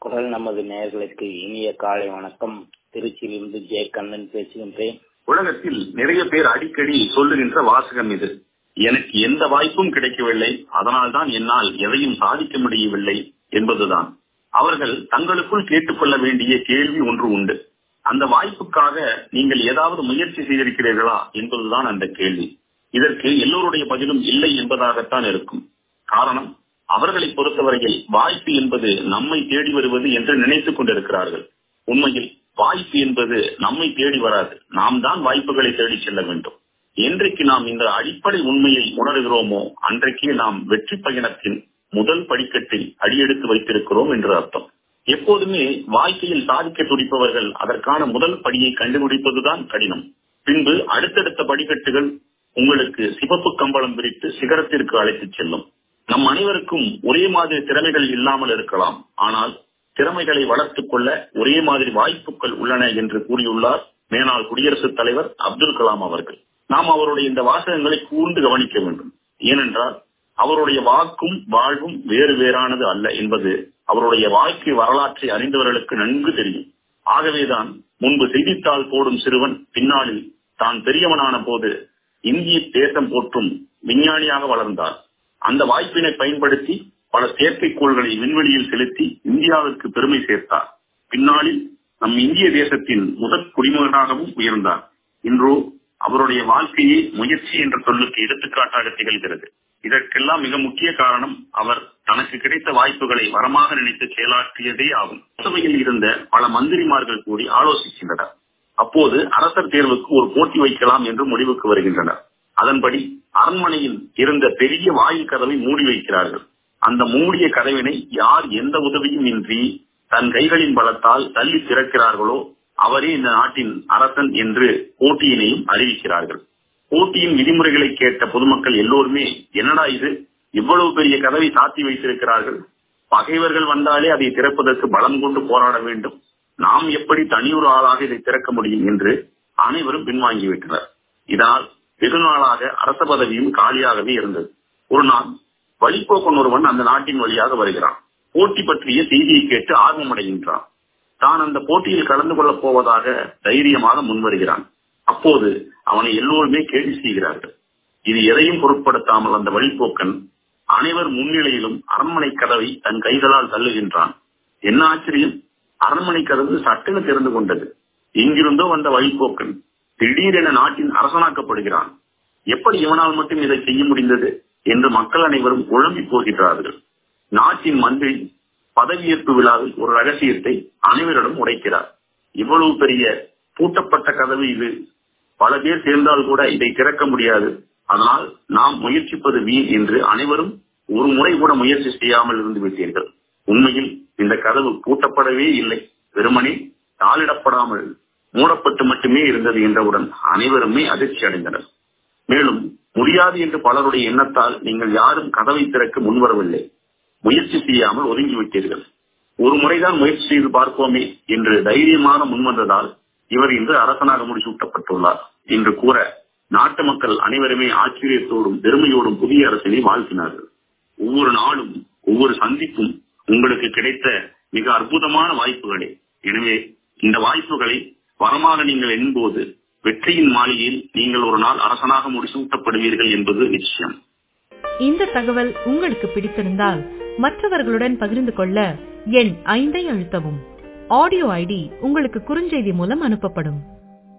குரல் நமது நேயர்களுக்கு இனிய காலை வணக்கம் திருச்சியிலிருந்து ஜே கண்ணன் பேசுகின்றேன் உலகத்தில் நிறைய பேர் அடிக்கடி சொல்லுகின்ற வாசகம் இது எனக்கு எந்த வாய்ப்பும் கிடைக்கவில்லை அதனால்தான் என்னால் எதையும் சாதிக்க முடியவில்லை என்பதுதான் அவர்கள் தங்களுக்குள் கேட்டுக்கொள்ள வேண்டிய கேள்வி ஒன்று உண்டு அந்த வாய்ப்புக்காக நீங்கள் ஏதாவது முயற்சி செய்திருக்கிறீர்களா என்பதுதான் அந்த கேள்வி இதற்கு எல்லோருடைய பதிலும் இல்லை என்பதாகத்தான் இருக்கும் காரணம் அவர்களை பொறுத்தவரையில் வாய்ப்பு என்பது நம்மை தேடி வருவது என்று நினைத்துக் கொண்டிருக்கிறார்கள் உண்மையில் வாய்ப்பு என்பது நம்மை தேடி வராது நாம் தான் வாய்ப்புகளை தேடி செல்ல வேண்டும் என்றைக்கு நாம் இந்த அடிப்படை உண்மையை உணர்கிறோமோ அன்றைக்கே நாம் வெற்றி பயணத்தின் முதல் படிக்கட்டில் அடியெடுத்து வைத்திருக்கிறோம் என்று அர்த்தம் எப்போதுமே வாழ்க்கையில் சாதிக்க துடிப்பவர்கள் அதற்கான முதல் படியை கண்டுபிடிப்பதுதான் கடினம் பின்பு அடுத்தடுத்த படிக்கட்டுகள் உங்களுக்கு சிவப்பு கம்பளம் விரித்து சிகரத்திற்கு அழைத்துச் செல்லும் நம் அனைவருக்கும் ஒரே மாதிரி திறமைகள் இல்லாமல் இருக்கலாம் ஆனால் திறமைகளை வளர்த்துக் கொள்ள ஒரே மாதிரி வாய்ப்புகள் உள்ளன என்று கூறியுள்ளார் மேனாள் குடியரசுத் தலைவர் அப்துல் கலாம் அவர்கள் நாம் அவருடைய இந்த வாசகங்களை கூர்ந்து கவனிக்க வேண்டும் ஏனென்றால் அவருடைய வாக்கும் வாழ்வும் வேறு வேறானது அல்ல என்பது அவருடைய வாழ்க்கை வரலாற்றை அறிந்தவர்களுக்கு நன்கு தெரியும் ஆகவேதான் முன்பு செய்தித்தாள் போடும் சிறுவன் பின்னாளில் தான் பெரியவனான போது இந்திய தேசம் போற்றும் விஞ்ஞானியாக வளர்ந்தார் அந்த வாய்ப்பினை பயன்படுத்தி பல செயற்கைக்கோள்களை விண்வெளியில் செலுத்தி இந்தியாவிற்கு பெருமை சேர்த்தார் பின்னாளில் நம் இந்திய தேசத்தின் முதற் குடிமகனாகவும் உயர்ந்தார் இன்றோ அவருடைய வாழ்க்கையே முயற்சி என்ற சொல்லுக்கு எடுத்துக்காட்டாக திகழ்கிறது இதற்கெல்லாம் மிக முக்கிய காரணம் அவர் தனக்கு கிடைத்த வாய்ப்புகளை வரமாக நினைத்து செயலாற்றியதே ஆகும் சபையில் இருந்த பல மந்திரிமார்கள் கூடி ஆலோசிக்கின்றனர் அப்போது அரசர் தேர்வுக்கு ஒரு போட்டி வைக்கலாம் என்று முடிவுக்கு வருகின்றனர் அதன்படி அரண்மனையில் இருந்த பெரிய வாயில் கதவை மூடி வைக்கிறார்கள் அந்த மூடிய கதவினை யார் எந்த உதவியும் இன்றி தன் கைகளின் பலத்தால் தள்ளி திறக்கிறார்களோ அவரே இந்த நாட்டின் அரசன் என்று போட்டியினையும் அறிவிக்கிறார்கள் போட்டியின் விதிமுறைகளை கேட்ட பொதுமக்கள் எல்லோருமே என்னடா இது இவ்வளவு பெரிய கதவை சாத்தி வைத்திருக்கிறார்கள் பகைவர்கள் வந்தாலே அதை திறப்பதற்கு பலம் கொண்டு போராட வேண்டும் நாம் எப்படி தனியொரு ஆளாக இதை திறக்க முடியும் என்று அனைவரும் பின்வாங்கிவிட்டனர் இதனால் வெகு நாளாக அரச பதவியும் காலியாகவே இருந்தது ஒரு நாள் வழிபோக்கன் ஒருவன் அந்த நாட்டின் வழியாக வருகிறான் போட்டி பற்றிய செய்தியை கேட்டு ஆர்வமடைகின்றான் தான் அந்த போட்டியில் கலந்து கொள்ளப் போவதாக தைரியமாக முன்வருகிறான் அப்போது அவனை எல்லோருமே கேள்வி செய்கிறார்கள் இது எதையும் பொருட்படுத்தாமல் அந்த வழிபோக்கன் அனைவர் முன்னிலையிலும் அரண்மனை கதவை தன் கைகளால் தள்ளுகின்றான் என்ன ஆச்சரியம் அரண்மனை கதவு சட்டென திறந்து கொண்டது எங்கிருந்தோ வந்த வழிபோக்கன் திடீரென நாட்டின் அரசனாக்கப்படுகிறான் எப்படி இவனால் மட்டும் இதை செய்ய முடிந்தது என்று மக்கள் அனைவரும் குழம்பி போகிறார்கள் நாட்டின் மந்திரி பதவியேற்பு விழாவில் ஒரு ரகசியத்தை அனைவரிடம் உடைக்கிறார் இவ்வளவு பெரிய பூட்டப்பட்ட கதவு இது பல பேர் சேர்ந்தால் கூட இதை திறக்க முடியாது அதனால் நாம் முயற்சிப்பது வீண் என்று அனைவரும் ஒரு முறை கூட முயற்சி செய்யாமல் இருந்து விட்டீர்கள் உண்மையில் இந்த கதவு பூட்டப்படவே இல்லை வெறுமனே தாளிடப்படாமல் மூடப்பட்டு மட்டுமே இருந்தது என்றவுடன் அனைவருமே அதிர்ச்சி அடைந்தனர் மேலும் முடியாது என்று பலருடைய எண்ணத்தால் நீங்கள் யாரும் கதவை திறக்க முன்வரவில்லை முயற்சி செய்யாமல் ஒதுங்கிவிட்டீர்கள் ஒரு முறைதான் முயற்சி செய்து பார்ப்போமே என்று தைரியமாக முன்வந்ததால் இவர் இன்று அரசனாக முடிசூட்டப்பட்டுள்ளார் என்று கூற நாட்டு மக்கள் அனைவருமே ஆச்சரியத்தோடும் பெருமையோடும் புதிய அரசினை வாழ்த்தினார்கள் ஒவ்வொரு நாளும் ஒவ்வொரு சந்திப்பும் உங்களுக்கு கிடைத்த மிக அற்புதமான வாய்ப்புகளே எனவே இந்த வாய்ப்புகளை வரமாக நீங்கள் எண்ணும்போது வெற்றியின் மாளிகையில் நீங்கள் ஒரு நாள் அரசனாக முடிசூட்டப்படுவீர்கள் என்பது நிச்சயம் இந்த தகவல் உங்களுக்கு பிடித்திருந்தால் மற்றவர்களுடன் பகிர்ந்து கொள்ள எண் ஐந்தை அழுத்தவும் ஆடியோ ஐடி உங்களுக்கு குறுஞ்செய்தி மூலம் அனுப்பப்படும்